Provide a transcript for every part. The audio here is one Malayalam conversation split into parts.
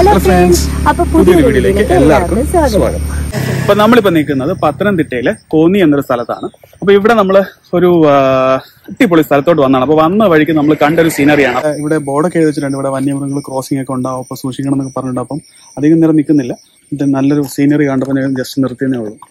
ഹലോ ഫ്രണ്ട്സ് അപ്പൊ പുതിയൊരു വീഡിയോയിലേക്ക് എല്ലാവർക്കും സ്വാഗതം അപ്പൊ നമ്മളിപ്പോ നിൽക്കുന്നത് പത്തനംതിട്ടയിലെ കോന്നി എന്നൊരു സ്ഥലത്താണ് അപ്പൊ ഇവിടെ നമ്മൾ ഒരു ആ, അടിപൊളി സ്ഥലത്തോട്ട് വന്നാണ് അപ്പൊ വന്ന വഴിക്ക് നമ്മൾ കണ്ടൊരു സീനറിയാണ് ഇവിടെ ബോർഡൊക്കെ എഴുതി വെച്ചിട്ടുണ്ട് ഇവിടെ വന്യമൃഗങ്ങൾ ക്രോസിംഗ് ഒക്കെ ഉണ്ടാവും അപ്പൊ സൂക്ഷിക്കണം എന്നൊക്കെ പറഞ്ഞിട്ടുണ്ട് അപ്പം അധികം നേരം നിൽക്കുന്നില്ല ഇത് നല്ലൊരു സീനറി കണ്ടപ്പോൾ ഞാൻ ജസ്റ്റ് നിർത്തിയെന്നേ ഉള്ളൂ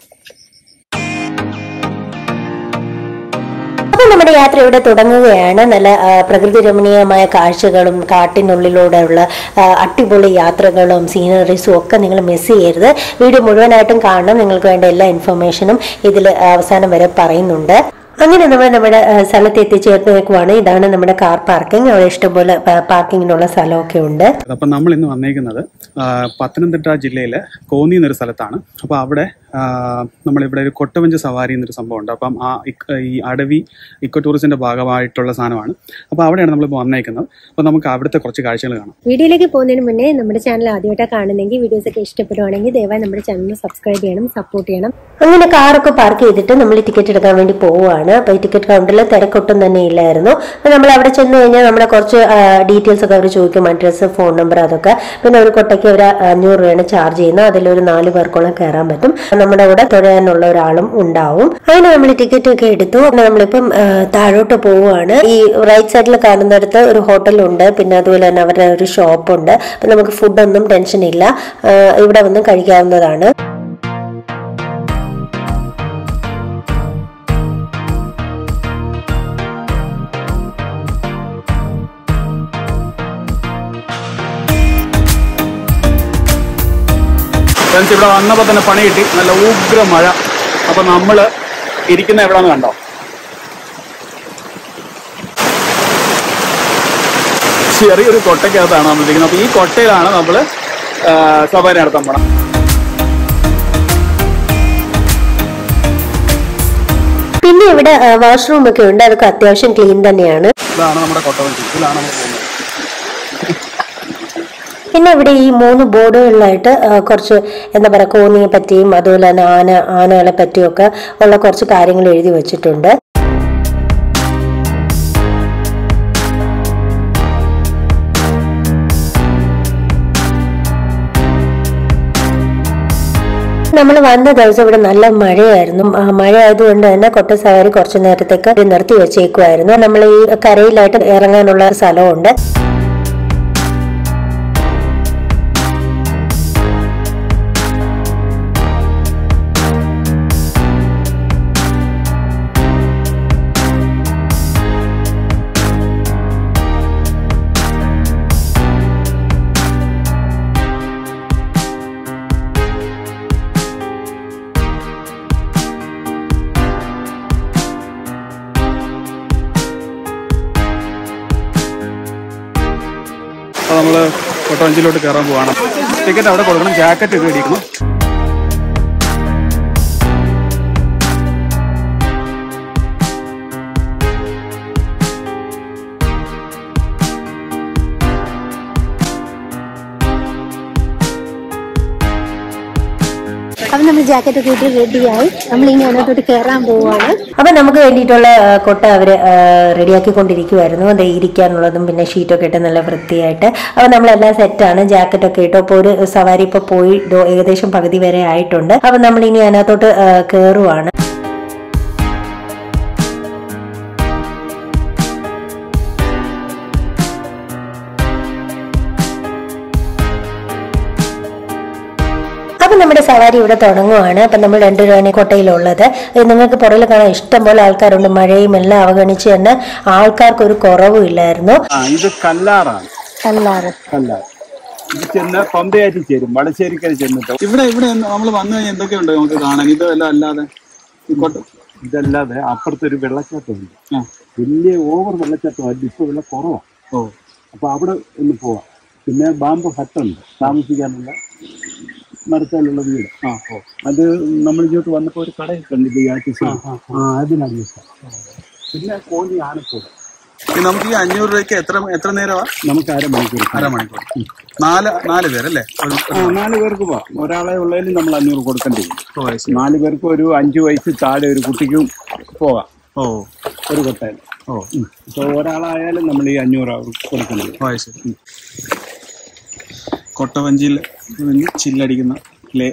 അപ്പൊ നമ്മുടെ യാത്ര ഇവിടെ തുടങ്ങുകയാണ് നല്ല ആ, പ്രകൃതി രമണീയമായ കാഴ്ചകളും കാട്ടിനുള്ളിലൂടെയുള്ള ആ, അടിപൊളി യാത്രകളും സീനറീസും ഒക്കെ നിങ്ങൾ മിസ് ചെയ്യരുത് വീഡിയോ മുഴുവനായിട്ടും കാണണം നിങ്ങൾക്ക് വേണ്ട എല്ലാ ഇൻഫർമേഷനും ഇതിൽ അവസാനം വരെ പറയുന്നുണ്ട് അങ്ങനെ നമ്മൾ നമ്മുടെ ആ, സ്ഥലത്ത് എത്തിച്ചേർന്നേക്കുവാണ് ഇതാണ് നമ്മുടെ കാർ പാർക്കിംഗ് അവിടെ ഇഷ്ടംപോലെ പാ- പാർക്കിങ്ങിനുള്ള സ്ഥലമൊക്കെ ഉണ്ട് അപ്പൊ നമ്മൾ ഇന്ന് വന്നേക്കുന്നത് ആ, പത്തനംതിട്ട ജില്ലയിലെ കോന്നി എന്നൊരു സ്ഥലത്താണ് അപ്പൊ അവിടെ ആ, നമ്മളിവിടെ ഒരു കൊട്ടവഞ്ചി സവാരി എന്നൊരു സംഭവമുണ്ട് അപ്പം ആ ഇക്ക- ഈ അടവി ഇക്കോ ടൂറിസത്തിന്റെ ഭാഗമായിട്ടുള്ള സാധനമാണ് അപ്പൊ അവിടെയാണ് നമ്മളിപ്പോൾ വന്നേക്കുന്നത് അപ്പൊ നമുക്ക് അവിടുത്തെ കുറച്ച് കാഴ്ചകൾ കാണാം വീഡിയോയിലേക്ക് പോകുന്നതിന് മുന്നേ നമ്മുടെ ചാനൽ ആദ്യമായിട്ടാണ് കാണുന്നെങ്കിൽ വീഡിയോസ് ഒക്കെ ഇഷ്ടപ്പെടുവാണെങ്കിൽ ദയവായി നമ്മുടെ ചാനൽ സബ്സ്ക്രൈബ് ചെയ്യണം സപ്പോർട്ട് ചെയ്യണം അങ്ങനെ കാറൊക്കെ പാർക്ക് ചെയ്തിട്ട് നമ്മൾ ടിക്കറ്റ് എടുക്കാൻ വേണ്ടി പോവുകയാണ് അപ്പൊ ഈ ടിക്കറ്റ് കൗണ്ടറിൽ തിരക്കൊട്ടും തന്നെ ഇല്ലായിരുന്നു അപ്പൊ നമ്മൾ അവിടെ ചെന്ന് കഴിഞ്ഞാൽ നമ്മുടെ കുറച്ച് ഡീറ്റെയിൽസ് ഒക്കെ അവർ ചോദിക്കും അഡ്രസ്സ് ഫോൺ നമ്പർ അതൊക്കെ പിന്നെ ഒരു കൊട്ടയ്ക്ക് ഒരു അഞ്ഞൂറ് രൂപയാണ് ചാർജ് ചെയ്യുന്നത് അതിലൊരു നാല് പേർക്കോളം കയറാൻ പറ്റും നമ്മുടെ കൂടെ തൊഴാനുള്ള ഒരാളും ഉണ്ടാവും അങ്ങനെ നമ്മൾ ടിക്കറ്റ് ഒക്കെ എടുത്തു അങ്ങനെ നമ്മളിപ്പം ആ, താഴോട്ട് പോവുകയാണ് ഈ റൈറ്റ് സൈഡിൽ കാണുന്നിടത്ത് ഒരു ഹോട്ടലുണ്ട് പിന്നെ അതുപോലെ തന്നെ അവരുടെ ഒരു ഷോപ്പുണ്ട് അപ്പൊ നമുക്ക് ഫുഡൊന്നും ടെൻഷൻ ഇല്ല ആ, ഇവിടെ വന്ന് കഴിക്കാവുന്നതാണ് ഫ്രണ്ട്സ് ഇവിടെ വന്നപ്പോൾ തന്നെ പണി കിട്ടി നല്ല ഉഗ്ര മഴ അപ്പൊ നമ്മള് ഇരിക്കുന്ന എവിടെന്ന് കണ്ടോ ചെറിയൊരു കൊട്ടയ്ക്കകത്താണ് നമ്മൾ ഇരിക്കുന്നത് അപ്പൊ ഈ കൊട്ടയിലാണ് നമ്മള് ആ, സവാരി നടത്താൻ പോണം പിന്നെ ഇവിടെ വാഷ്റൂം ഒക്കെ ഉണ്ട് അതൊക്കെ അത്യാവശ്യം ക്ലീൻ തന്നെയാണ് ഇതാണ് നമ്മുടെ കൊട്ടവഞ്ചി ഇതിലാണ് നമ്മൾ പോകുന്നത് പിന്നെ ഇവിടെ ഈ മൂന്ന് ബോർഡുകളിലായിട്ട് ആ, കുറച്ച് എന്താ പറയുക കോന്നിയെ പറ്റിയും അതുപോലെ തന്നെ ആന ആനകളെ പറ്റിയും ഒക്കെ ഉള്ള കുറച്ച് കാര്യങ്ങൾ എഴുതി വെച്ചിട്ടുണ്ട് നമ്മൾ വന്ന ദിവസം ഇവിടെ നല്ല മഴയായിരുന്നു ആ മഴ ആയതുകൊണ്ട് തന്നെ കൊട്ട സവാരി കുറച്ചു നേരത്തേക്ക് നിർത്തി വെച്ചേക്കുമായിരുന്നു നമ്മൾ ഈ കരയിലായിട്ട് ഇറങ്ങാനുള്ള സ്ഥലമുണ്ട് അപ്പൊ നമ്മള് കൊട്ടവഞ്ചിയിലോട്ട് കയറാൻ പോവാണ് ടിക്കറ്റ് അവിടെ കൊടുക്കണം ജാക്കറ്റ് ഒക്കെ ഇടിക്കണം അപ്പം നമ്മൾ ജാക്കറ്റ് ഒക്കെ ഇട്ട് റെഡിയായി നമ്മൾ ഇനി അതിനകത്തോട്ട് കയറാൻ പോവുകയാണ് അപ്പൊ നമുക്ക് വേണ്ടിയിട്ടുള്ള ആ, കൊട്ട അവര് ആ, റെഡിയാക്കിക്കൊണ്ടിരിക്കുവായിരുന്നു അത് ഇരിക്കാനുള്ളതും പിന്നെ ഷീറ്റൊക്കെ ഇട്ട് നല്ല വൃത്തിയായിട്ട് അപ്പൊ നമ്മളെല്ലാം സെറ്റാണ് ജാക്കറ്റ് ഒക്കെ ഇട്ടു അപ്പൊ ഒരു സവാരി ഇപ്പൊ പോയി ദോ ഏകദേശം പകുതി വരെ ആയിട്ടുണ്ട് അപ്പൊ നമ്മൾ ഇനി അതിനകത്തോട്ട് ആ, കേറുവാണ് അപ്പൊ നമ്മുടെ സവാരി ഇവിടെ തുടങ്ങുവാണ് അപ്പൊ നമ്മൾ രണ്ടുപേരാണ് കൊട്ടയിലുള്ളത് ഇത് നിങ്ങൾക്ക് പുറകിൽ കാണാൻ ഇഷ്ടം പോലെ ആൾക്കാരുണ്ട് മഴയും എല്ലാം അവഗണിച്ച് തന്നെ ആൾക്കാർക്ക് ഒരു കുറവും ഇല്ലായിരുന്നു ഇത് കല്ലാറാണ് അല്ലാതെ കല്ലാർ ഇത് ചെന്ന് പമ്പയായിട്ട് ചേരും വളശ്ശേരിക്കര ചെന്നിട്ട് ഇവിടെ ഇവിടെ നമ്മൾ വന്നു കഴിഞ്ഞാൽ എന്തൊക്കെയുണ്ട് നമുക്ക് കാണാൻ ഇതല്ല അല്ലാതെ ഈ കൊട്ട ഇതല്ലാതെ അപ്പുറത്ത് ഒരു വെള്ളച്ചാട്ടമുണ്ട് ആ. വലിയ ഓവർ വെള്ളച്ചാട്ടം ഇപ്പൊ വെള്ളം കുറവാണ് ഓ അപ്പൊ അവിടെ ഒന്ന് പോവാം പിന്നെ ബാമ്പു ഹട്ടുണ്ട് താമസിക്കാനുള്ള മരത്താലുള്ള വീട് ആ ഓ അത് നമ്മൾ ഇങ്ങോട്ട് വന്നപ്പോ ഒരു കടയിൽ കണ്ടിട്ട് ഈ ആർട്ടിസ്റ്റ് ആ അതിനാണ് ഇഷ്ടം പിന്നെ കോന്നി ആനക്കൂട് ഇനി നമുക്ക് ഈ അഞ്ഞൂറ് രൂപയ്ക്ക് എത്ര എത്ര നേരമാ നമുക്ക് അരമണിക്കൂർ അരമണിക്കൂർ നാല് നാല് പേരല്ലേ ഒരു- ആ നാല് പേർക്ക് പോവാം ഒരാളെ ഉള്ളതിലും നമ്മൾ അഞ്ഞൂറ് കൊടുക്കേണ്ടി വരും ഒരു വയസ്സ് നാല് പേർക്ക് ഒരു അഞ്ചു വയസ്സ് താഴെ ഒരു കുട്ടിക്കും പോകാം ഓ ഒരു കൊട്ടയിൽ ഓ അപ്പോൾ ഒരാളായാലും നമ്മൾ ഈ അഞ്ഞൂറ് അവർക്ക് കൊടുക്കേണ്ടി വരും ഓ അത് ശരി കൊട്ടവഞ്ചിയിൽ നിന്ന് ചില്ലടിക്കുന്ന ലേ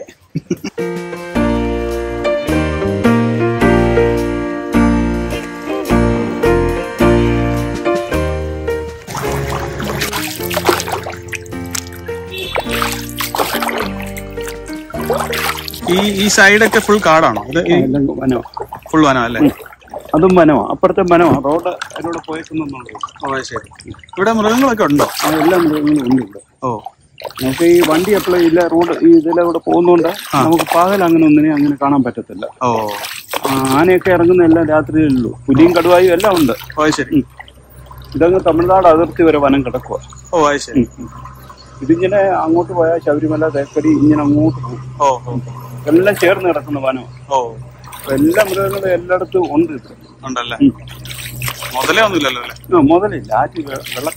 ഈ ഈ സൈഡൊക്കെ ഫുൾ കാടാണോ ഇത് എല്ലാം വനമാ ഫുൾ വനം അല്ലേ അതും വനമാ അപ്പുറത്തെ വനമാ റോഡ് അതിലൂടെ പോയേക്കുന്നുണ്ട് ഓ അത് ശരി ഇവിടെ മൃഗങ്ങളൊക്കെ ഉണ്ടോ അതെല്ലാം മൃഗങ്ങളും ഉണ്ട് ഇവിടെ ഓ നമുക്ക് ഈ വണ്ടി എപ്പോഴും ഇല്ല റോഡ് ഈ ഇതിലൂടെ പോകുന്നോണ്ട് നമുക്ക് പകൽ അങ്ങനെ ഒന്നിനെ അങ്ങനെ കാണാൻ പറ്റത്തില്ല ഓ ആ, ആനയൊക്കെ ഇറങ്ങുന്ന എല്ലാം രാത്രിയിലുള്ളൂ പുലിയും കടുവായും എല്ലാം ഉണ്ട് ഓ അത് ശരി ഇതങ്ങ് തമിഴ്നാട് അതിർത്തി വരെ വനം കിടക്കുക ഓ അത് ശരി ഇതിങ്ങനെ അങ്ങോട്ട് പോയാൽ ശബരിമല തേക്കടി ഇങ്ങനെ അങ്ങോട്ട് പോകും ഓ ഓ എല്ലാം ചേർന്ന് കിടക്കുന്ന വനം ഓ എല്ലാ മൃഗങ്ങളും എല്ലായിടത്തും ഉണ്ട് ഇത് ഉണ്ടല്ലേ മുതലേ ഒന്നുമില്ലല്ലോ അല്ലേ ആ, മുതലില്ല ആറ്റ് വെ- വെള്ള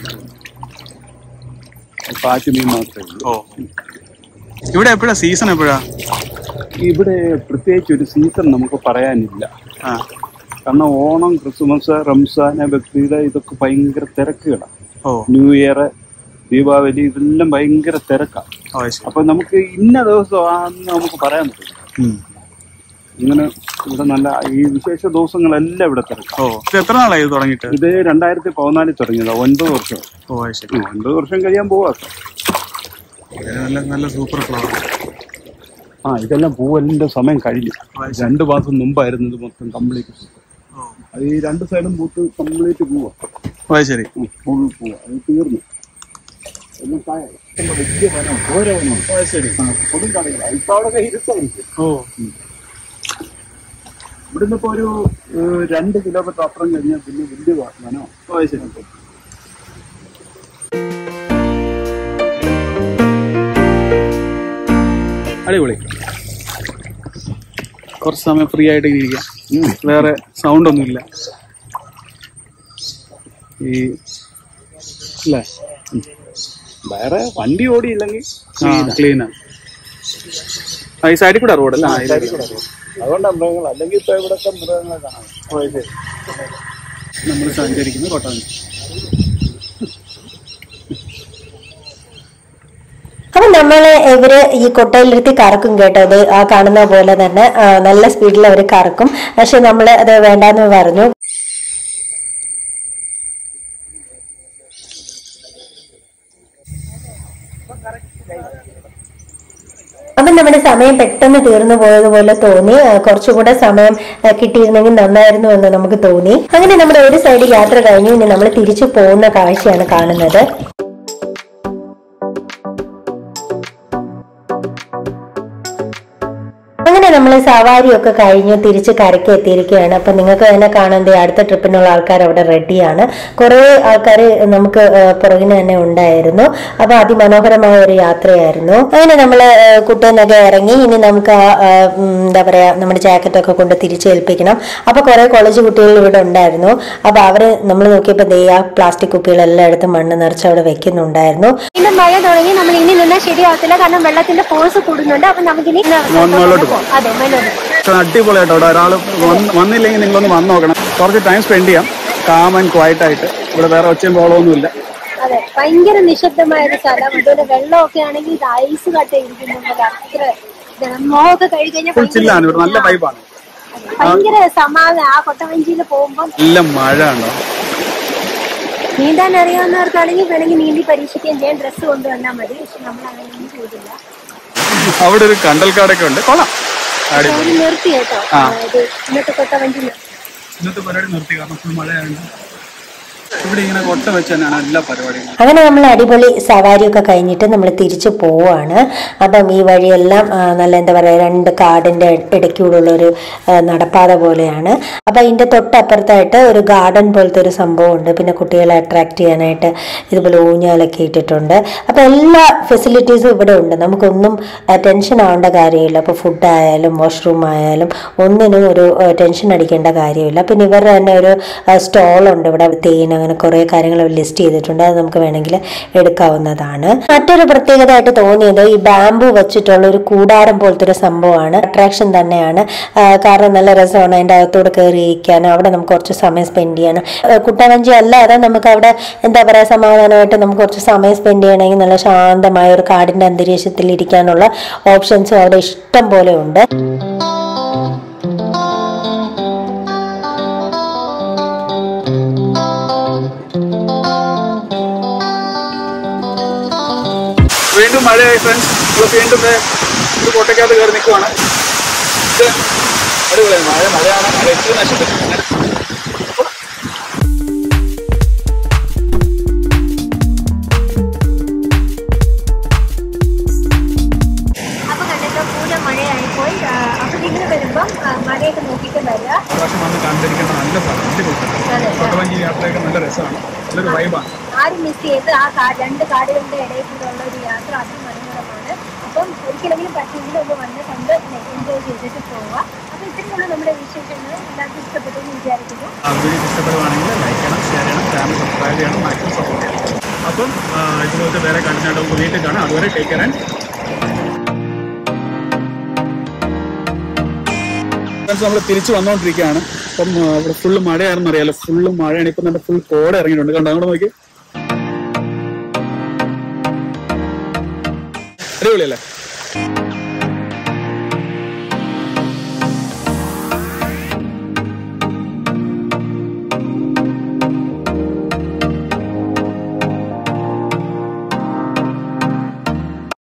ഇപ്പൊ ആറ്റ് മീൻ മാത്രമേ ഉള്ളൂ ഓ ഇവിടെ എപ്പോഴാ സീസൺ എപ്പോഴാ ഇവിടെ പ്രത്യേകിച്ച് ഒരു സീസൺ നമുക്ക് പറയാനില്ല ആ കാരണം ഓണം ക്രിസ്മസ് റംസാന് ബക്രീദ് ഇതൊക്കെ ഭയങ്കര തിരക്കുകളാണ് ഓ ന്യൂ ഇയർ ദീപാവലി ഇതെല്ലാം ഭയങ്കര തിരക്കാണ് ഓ അത് ശരി അപ്പൊ നമുക്ക് ഇന്ന ദിവസം ആന്ന് നമുക്ക് പറയാൻ പറ്റില്ല ഉം. ഇങ്ങനെ ഇവിടെ നല്ല ഈ വിശേഷ ദിവസങ്ങളെല്ലാം ഇവിടെ തിരക്കാം ഓ ഇത് എത്ര നാളായി ഇത് തുടങ്ങിയിട്ട് ഇത് രണ്ടായിരത്തി പതിനാലിൽ തുടങ്ങിയതാ ഒൻപത് വർഷം ഓ അത് ശരി ഒൻപത് വർഷം കഴിയാൻ പോവാ ഇത് നല്ല നല്ല സൂപ്പർ ഫ്ലവർ ആ ഇതെല്ലാം പൂവലിന്റെ സമയം കഴിഞ്ഞു രണ്ട് മാസം മുമ്പായിരുന്നു ഇത് മൊത്തം കംപ്ലീറ്റ് ഓ അത് ഈ രണ്ട് സൈഡും പൂത്ത് കംപ്ലീറ്റ് പോവാ ഓ അത് ശരി ഫുൾ പോവാ അത് തീർന്നു എല്ലാം താഴെ. ഇഷ്ടം വലിയ വനം ഓരോ വനം ശരി കൊടും കടയില്ല ഇപ്പൊ അവിടെ ഇരുട്ടായിരിക്കും ഓ ഇവിടുന്ന് ഇപ്പൊ ഒരു ഏഹ്, രണ്ട് കിലോമീറ്റർ അപ്പുറം കഴിഞ്ഞാൽ പിന്നെ വലിയ വനോ ഓ അത് ശരി അടിപൊളി കുറച്ച് സമയം ഫ്രീ ആയിട്ട് ഇങ്ങനെ ഇരിക്കാം വേറെ സൗണ്ട് ഒന്നുമില്ല ഈ അല്ലേ വേറെ വണ്ടി ഓടിയില്ലെങ്കിൽ ആ ക്ലീനാ ആ ഈ സൈഡിൽ കൂടെ റോഡ് അല്ലേ അതുകൊണ്ടാണ് മൃഗങ്ങൾ അല്ലെങ്കിൽ ഇപ്പൊ ഇവിടത്തെ മൃഗങ്ങളെ കാണാം നമ്മൾ സഞ്ചരിക്കുന്ന കോട്ടാഞ്ചി അപ്പൊ നമ്മളെ ഇവര് ഈ കൊട്ടയിലിരുത്തി കറക്കും കേട്ടോ അത് ആ കാണുന്ന പോലെ തന്നെ ആ, നല്ല സ്പീഡിൽ അവർ കറക്കും പക്ഷെ നമ്മൾ അത് വേണ്ടാന്ന് പറഞ്ഞു അപ്പം നമ്മുടെ സമയം പെട്ടെന്ന് തീർന്നു പോയതുപോലെ തോന്നി ആ, കുറച്ചുകൂടെ സമയം ആ, കിട്ടിയിരുന്നെങ്കിൽ നന്നായിരുന്നു എന്ന് നമുക്ക് തോന്നി അങ്ങനെ നമ്മുടെ ഒരു സൈഡ് യാത്ര കഴിഞ്ഞു ഇനി നമ്മൾ തിരിച്ചു പോകുന്ന കാഴ്ചയാണ് കാണുന്നത് അങ്ങനെ നമ്മൾ സവാരിയൊക്കെ കഴിഞ്ഞു തിരിച്ച് കരയ്ക്ക് എത്തിയിരിക്കുകയാണ് അപ്പൊ നിങ്ങൾക്ക് തന്നെ കാണാൻ ദേ അടുത്ത ട്രിപ്പിനുള്ള ആൾക്കാർ അവിടെ റെഡിയാണ് കുറെ ആൾക്കാർ നമുക്ക് ആ, പുറകിന് തന്നെ ഉണ്ടായിരുന്നു അപ്പൊ അതിമനോഹരമായ ഒരു യാത്രയായിരുന്നു അങ്ങനെ നമ്മൾ കുട്ടനൊക്കെ ഇറങ്ങി ഇനി നമുക്ക് ആ, ആ, ഉം, എന്താ പറയാ നമ്മുടെ ജാക്കറ്റ് ഒക്കെ കൊണ്ട് തിരിച്ചേൽപ്പിക്കണം അപ്പൊ കുറെ കോളേജ് കുട്ടികൾ ഇവിടെ ഉണ്ടായിരുന്നു അപ്പൊ അവര് നമ്മൾ നോക്കിയപ്പോ ദേ ആ പ്ലാസ്റ്റിക് കുപ്പികളെല്ലാം എടുത്ത് മണ്ണ് നിറച്ച് അവിടെ വെക്കുന്നുണ്ടായിരുന്നു വീണ്ടും മഴ തുടങ്ങി നമ്മൾ ഇനി നിന്നാൽ ശരിയാവത്തില്ല കാരണം വെള്ളത്തിന്റെ ഫോഴ്സ് കൂടുന്നുണ്ട് അപ്പൊ നമുക്കിനി മുകളിലോട്ട് പോകാം. അതെ മേലോട്ട് പക്ഷെ അടിപൊളിയായിട്ട് അവിടെ ഒരാൾ വന്നില്ലെങ്കിൽ നിങ്ങളൊന്ന് വന്ന് നോക്കണം കുറച്ച് ടൈം സ്പെൻഡ് ചെയ്യാം കാം ആൻഡ് ക്വയറ്റ് ആയിട്ട് ഇവിടെ വേറെ ഒച്ചയും ബോളമൊന്നുമില്ല അതെ ഭയങ്കര നിശബ്ദമായ ഒരു സ്ഥലം അതുപോലെ വെള്ളമൊക്കെ ആണെങ്കിൽ ഇത് ഐസ് കട്ട ഇരിക്കുന്നുണ്ട് അത്ര ഇതാണ്. മുഖമൊക്കെ കഴുകി കഴിഞ്ഞാൽ ഫുൾ ചില്ലാണ് ഇവിടെ നല്ല വൈബാണ് ഭയങ്കര സമാധാനം ആ കൊട്ടവഞ്ചിയിൽ പോകുമ്പോൾ നല്ല മഴ ഉണ്ടോ നീന്താൻ അറിയാവുന്നവർക്കാണെങ്കിൽ വേണമെങ്കിൽ നീന്തി പരീക്ഷിക്കുകയും ചെയ്യാൻ ഡ്രസ്സ് കൊണ്ടുവന്നാൽ മതി പക്ഷെ നമ്മൾ അങ്ങനെയൊന്നും ചെയ്തില്ല അവിടെ ഒരു കണ്ടൽക്കാടൊക്കെ ഉണ്ട് കൊള്ളാം അടിപൊളി അവര് നിർത്തി കേട്ടോ ആ. ഇത് ഇന്നത്തെ കൊട്ടവഞ്ചി നിർത്തി. ഇന്നത്തെ പരിപാടി നിർത്തി കാരണം ഫുൾ മഴയാണ് ഇവിടെ ഇങ്ങനെ കൊട്ട വെച്ച് തന്നെയാണ് എല്ലാ പരിപാടികളും അങ്ങനെ നമ്മൾ അടിപൊളി സവാരിയൊക്കെ കഴിഞ്ഞിട്ട് നമ്മൾ തിരിച്ചു പോവാണ് അപ്പം ഈ വഴിയെല്ലാം ആ, നല്ല എന്താ പറയുക രണ്ട് കാടിൻ്റെ ഇടയ്ക്കൂടുള്ള ഒരു ആ, നടപ്പാത പോലെയാണ് അപ്പം അതിൻ്റെ തൊട്ടപ്പുറത്തായിട്ട് ഒരു ഗാർഡൻ പോലത്തെ ഒരു സംഭവമുണ്ട് പിന്നെ കുട്ടികളെ അട്രാക്ട് ചെയ്യാനായിട്ട് ഇതുപോലെ ഊഞ്ഞാലൊക്കെ ഇട്ടിട്ടുണ്ട് അപ്പം എല്ലാ ഫെസിലിറ്റീസും ഇവിടെ ഉണ്ട് നമുക്കൊന്നും ടെൻഷൻ ആവേണ്ട കാര്യമില്ല അപ്പോൾ ഫുഡ് ആയാലും വാഷ്റൂം ആയാലും ഒന്നിനും ഒരു ടെൻഷൻ അടിക്കേണ്ട കാര്യമില്ല പിന്നെ ഇവരുടെ തന്നെ ഒരു സ്റ്റോളുണ്ട് ഇവിടെ തേൻ അങ്ങനെ അങ്ങനെ കുറേ കാര്യങ്ങൾ ലിസ്റ്റ് ചെയ്തിട്ടുണ്ട് അത് നമുക്ക് വേണമെങ്കിൽ എടുക്കാവുന്നതാണ് മറ്റൊരു പ്രത്യേകതയായിട്ട് തോന്നിയത് ഈ ബാംബു വെച്ചിട്ടുള്ള ഒരു കൂടാരം പോലത്തെ ഒരു സംഭവമാണ് അട്രാക്ഷൻ തന്നെയാണ് ആ, കാരണം നല്ല രസമാണ് അതിൻ്റെ അകത്തോട് കയറി ഇരിക്കാൻ അവിടെ നമുക്ക് കുറച്ച് സമയം സ്പെൻഡ് ചെയ്യാനും ആ, കുട്ടവഞ്ചി അല്ലാതെ നമുക്ക് അവിടെ എന്താ പറയുക സമാധാനമായിട്ട് നമുക്ക് കുറച്ച് സമയം സ്പെൻഡ് ചെയ്യണമെങ്കിൽ നല്ല ശാന്തമായ ഒരു കാടിൻ്റെ അന്തരീക്ഷത്തിൽ ഇരിക്കാനുള്ള ഓപ്ഷൻസും അവിടെ ഇഷ്ടം പോലെ ഉണ്ട് വീണ്ടും മഴയായി ഫ്രണ്ട്സ് നമ്മൾ വീണ്ടും ദേ ഒരു കോട്ടയ്ക്കകത്ത് കയറി നിൽക്കുവാണ് ഇത് അടിപൊളിയാണ് മഴ മഴയാണ് മഴ എത്ര നശിപ്പിച്ചു അപ്പൊ കണ്ടിട്ട് പൂര മഴയായിപ്പോയി ആ, അപ്പൊ നിങ്ങൾ വരുമ്പം ആ, മഴയൊക്കെ നോക്കിയിട്ട് വരിക പ്രാവശ്യം വന്ന് കണ്ടിരിക്കേണ്ട നല്ല സ്ഥലം അടിപൊളി സ്ഥലം അതെ കോട്ടവഞ്ചി യാത്രയൊക്കെ നല്ല രസമാണ് നല്ലൊരു വൈബാണ് ആരും മിസ് ചെയ്ത് ആ കാ- രണ്ട് കാടുകളുടെ ഇടയിൽ കൂടെയുള്ള ഒരു യാത്ര അതിമനോഹരമാണ് അപ്പം ഒരിക്കലെങ്കിലും പറ്റിയെങ്കിൽ ഒന്ന് വന്ന് കണ്ട് എൻജോയ് ചെയ്തിട്ട് പോവുക അപ്പൊ ഇത്രയുള്ള നമ്മുടെ വിശേഷങ്ങൾ എല്ലാവർക്കും ഇഷ്ടപ്പെട്ടെന്ന് വിചാരിക്കുന്നു ആ വീഡിയോ ഇഷ്ടപ്പെടുവാണെങ്കിൽ ലൈക്ക് ചെയ്യണം ഷെയർ ചെയ്യണം ചാനൽ സബ്സ്ക്രൈബ് ചെയ്യണം മാക്സിമം സപ്പോർട്ട് ചെയ്യണം അപ്പം ആ, ഇതുപോലത്തെ വേറെ കണ്ടിട്ടുണ്ടാവും വീട്ടിൽ കാണാം അതുവരെ ടേക്ക് കെയർ ഫ്രണ്ട്സ് നമ്മൾ തിരിച്ചു വന്നുകൊണ്ടിരിക്കുകയാണ് അപ്പം ആ, ഇവിടെ ഫുള്ള് മഴയാണെന്ന് അറിയാലോ ഫുള്ള് മഴയാണ് ഇപ്പം നമ്മുടെ ഫുൾ കോട ഇറങ്ങിയിട്ടുണ്ട് കണ്ടോ അങ്ങോട്ട് നോക്കി അടിപൊളിയല്ലേ